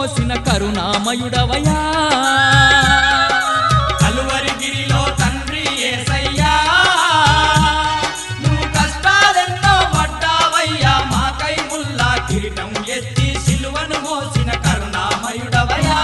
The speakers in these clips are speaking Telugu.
మోసిన కరుణామయుడవయా కలువరిగిరిలో తండ్రి ఏసయ్యా నువ్వు కష్టాలెన్నో పడ్డావయ్యా మాకై ముల్లా కిరీటం ఎత్తి సిలువను మోసిన కరుణామయుడవయ్యా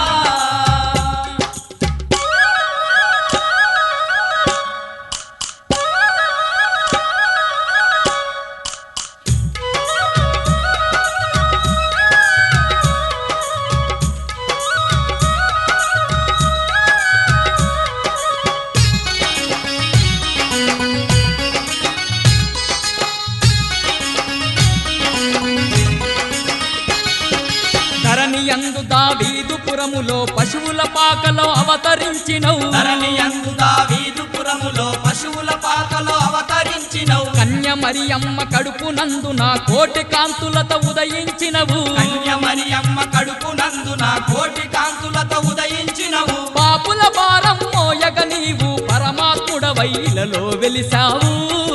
ధరణి అందు దావీదు పురములో పశువుల పాకలో అవతరించినవు ధరణి అందు దావీదుపురములో పశువుల పాకలో అవతరించినవు కన్య మరియమ్మ కడుపు నందున కోటి కాంతులతో ఉదయించినవు కన్యమరి అమ్మ కడుపు నందున కోటి కాంతులతో ఉదయించినవు పాపుల భారం మోయగ నీవు పరమాత్ముడవైలలో వెలిసావు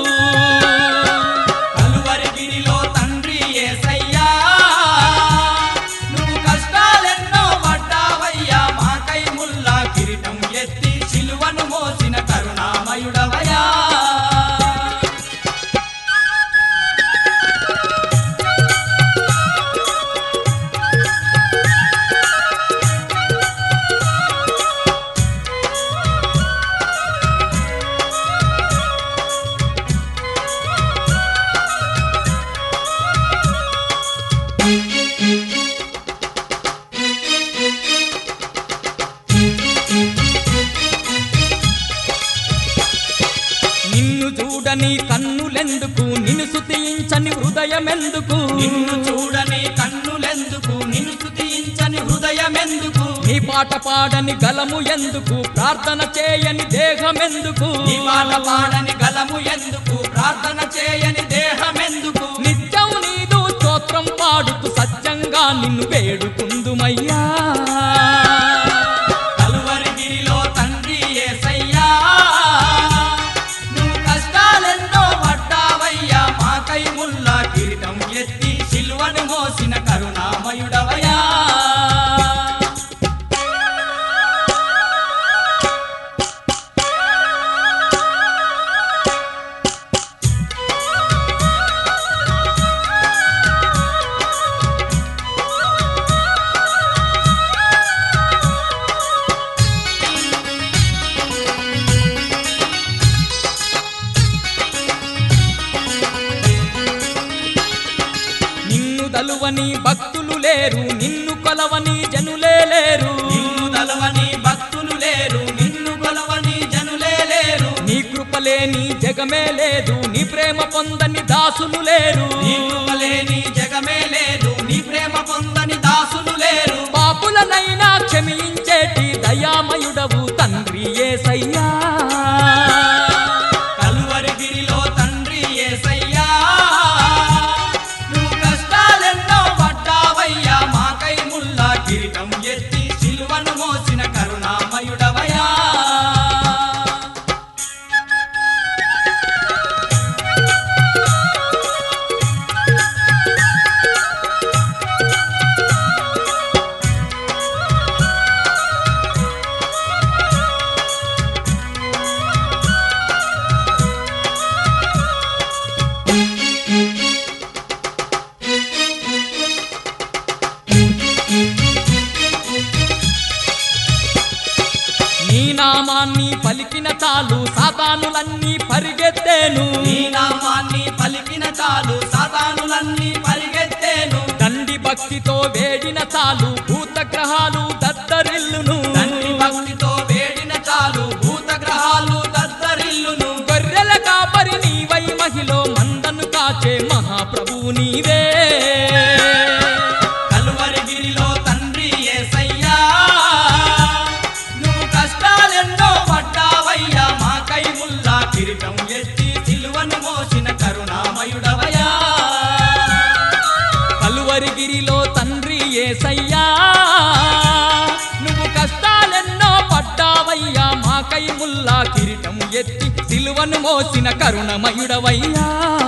కలువరిగిరిలో తండ్రి ఏసయ్యా నువ్వు కష్టాలెన్నో పడ్డావయ్యా మాకై ముల్లా కిరీటం ఎత్తి సిలువను మోసిన కరుణామయుడవయ్యా నిన్ను చూడని కన్నులెందుకు నిన్ను సుతించని హృదయమెందుకు నిన్ను చూడని కన్నులెందుకు నిన్ను స్తుతించని హృదయమెందుకు నీ పాట పాడని గలము ఎందుకు ప్రార్థన చేయని దేహమెందుకు నీ మాట పాడని గలము ఎందుకు ప్రార్థన చేయని దేహమెందుకు నిత్యం నీదు స్తోత్రం పాడుతూ సత్యంగా నిన్ను వేడుకుందుమయ్యా కలువరిగిరిలో తండ్రి ఏసయ్యా నువ్వు కష్టాలెన్నో పడ్డావయ్యా మాకై ముల్లా కిరీటం ఎత్తి సిలువను మోసిన కరుణామయుడవయ్యా నిన్ను దలువని భక్తులు లేరు నిన్ను కొలవని జనులే లేరు నిన్ను తలవని భక్తులు లేరు నిన్ను కొలవని జనులే లేరు నీ కృపలేని జగమే లేదు నీ ప్రేమ పొందని దాసులు లేరు నీ కృపలేని జగమే లేదు నీ ప్రేమ పొందని దాసులు లేరు పాపులనైనా క్షమించేటి దయామయుడవు తండ్రి ఏసయ్యా కలువరిగిరిలో తండ్రి ఏసయ్యా నువ్వు కష్టాలెన్నో పడ్డావయ్యా మాకై ముల్లా కిరీటం ఎత్తి సిలువను మోసిన కరుణామయుడవయ్యా నీ నామాన్ని పలికిన చాలు సాతానులన్నీ పరిగెత్తేను నీ నామాన్ని పలికిన చాలు సాతానులన్నీ పరిగెత్తేను దండి భక్తితో వేడిన చాలు భూతగ్రహాలు దద్దరిల్లును తండ్రి భక్తితో వేడిన చాలు భూతగ్రహాలు దద్దరిల్లును గొర్రెల కాపరి నీవై మహిలో మందను కాచే మహాప్రభువు నీవే కలువరిగిరిలో తండ్రి ఏసయ్యా నువ్వు కష్టాలెన్నో పడ్డావయ్యా మాకై ముల్లా కిరీటం ఎత్తి సిలువను మోసిన కరుణామయుడవయ్యా కలువరిగిరిలో తండ్రి ఏసయ్యా నువ్వు కష్టాలెన్నో పడ్డావయ్యా మాకై ముల్లా కిరీటం ఎత్తి సిలువను మోసిన కరుణమయుడవయ్యా